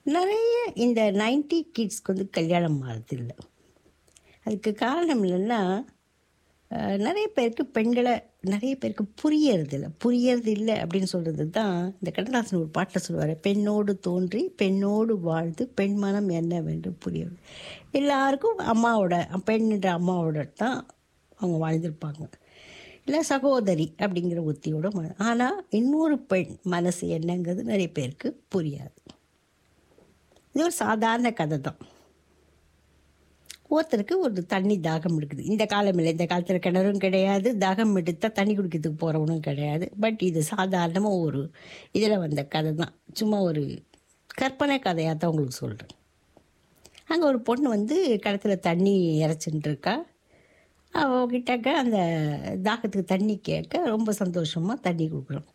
நிறைய இந்த நைன்டி கிட்ஸ்க்கு வந்து கல்யாணம் ஆகிறதில்ல அதுக்கு காரணம் என்னென்னா அஹ், நிறைய பேருக்கு பெண்களை நிறைய பேருக்கு புரியறதில்ல புரியறது இல்லை அப்படின்னு சொல்கிறது தான் இந்த கண்ணதாசன் ஒரு பாட்டில் சொல்லுவார் பெண்ணோடு தோன்றி பெண்ணோடு வாழ்ந்து பெண் மனம் என்ன வேண்டும் புரியாது எல்லாருக்கும் அம்மாவோட பெண்ணுன்ற அம்மாவோட தான் அவங்க வாழ்ந்திருப்பாங்க இல்லை சகோதரி அப்படிங்கிற ஒத்தியோட ஆனால் இன்னொரு பெண் மனசு என்னங்கிறது நிறைய பேருக்கு புரியாது இது ஒரு சாதாரண கதை தான் ஒருத்தருக்கு ஒரு தண்ணி தாகம் எடுக்குது இந்த காலம் இல்லை இந்த காலத்தில் கிணறும் கிடையாது தாகம் எடுத்தால் தண்ணி குடிக்கிறதுக்கு போகிறவனும் கிடையாது பட் இது சாதாரணமாக ஒரு இதில் வந்த கதை தான் சும்மா ஒரு கற்பனை கதையாக தான் உங்களுக்கு சொல்கிறேன் அங்கே ஒரு பொண்ணு வந்து கிணத்துல தண்ணி இறச்சின்னு இருக்கா அவகிட்டக்க அந்த தாகத்துக்கு தண்ணி கேட்க ரொம்ப சந்தோஷமாக தண்ணி கொடுக்குறோம்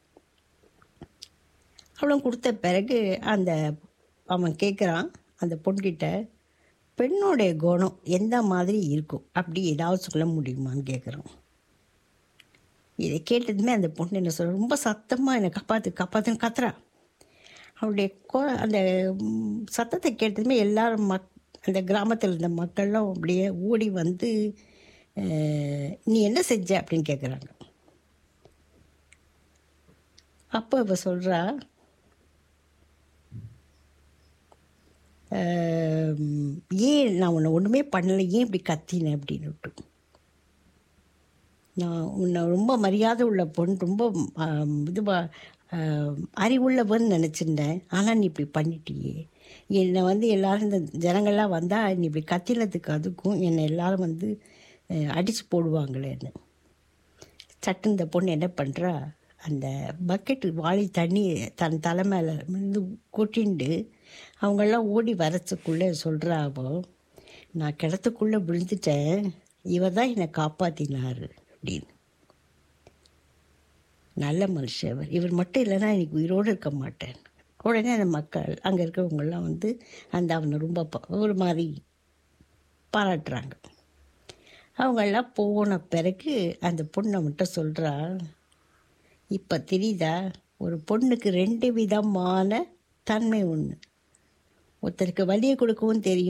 அவளும் கொடுத்த பிறகு அந்த அவன் கேட்குறான் அந்த பொண்கிட்ட பெண்ணோடைய குணம் எந்த மாதிரி இருக்கும் அப்படி ஏதாவது சொல்ல முடியுமான்னு கேட்குறான் இதை கேட்டதுமே அந்த பொண்ணு என்ன சொல்ற ரொம்ப சத்தமாக என்னை காப்பாற்று காப்பாற்றுன்னு கத்துறா அவளுடைய கோ அந்த ம், சத்தத்தை கேட்டதுமே எல்லாரும் மக் அந்த கிராமத்தில் இருந்த மக்கள்லாம் அப்படியே ஓடி வந்து அஹ், நீ என்ன செஞ்ச அப்படின்னு கேட்குறாங்க அப்போ இவ சொல்கிறா ஏன் நான் உன்னை ஒன்றுமே பண்ணலை ஏன் இப்படி கத்தினேன் அப்படின்னு விட்டு நான் உன்னை ரொம்ப மரியாதை உள்ள பொண்ணு ரொம்ப ஆம், இதுவா ஆம், அறிவுள்ளவன்னு நினச்சிருந்தேன் ஆனால் நீ இப்படி பண்ணிட்டியே என்னை வந்து எல்லாரும் இந்த ஜனங்கள்லாம் வந்தால் நீ இப்படி கத்தினதுக்கு அதுக்கும் என்னை எல்லாரும் வந்து அடித்து போடுவாங்களேன்னு சட்டு இந்த பொண்ணு என்ன பண்ணுறா அந்த பக்கெட்டு வாளி தண்ணி தன் தலை மேலே வந்து கொட்டிண்டு அவங்கெல்லாம் ஓடி வரச்சுக்குள்ளே சொல்கிறா அவ நான் கிணத்துக்குள்ளே விழுந்துட்டேன் இவர் தான் என்னை காப்பாற்றினார் அப்படின்னு நல்ல மனுஷன் இவர் இவர் மட்டும் இல்லைன்னா எனக்கு உயிரோடு இருக்க மாட்டேன் உடனே அந்த மக்கள் அங்கே இருக்கிறவங்கெல்லாம் வந்து அந்த அவனை ரொம்ப ப- ஒரு மாதிரி பாராட்டுறாங்க அவங்கெல்லாம் போன பிறகு அந்த பொண்ணை மட்டும் சொல்கிறா இப்போ தெரியுதா ஒரு பொண்ணுக்கு ரெண்டு விதமான தன்மை ஒன்று ஒருத்தருக்கு வலியை கொடுக்கவும் தெரியும்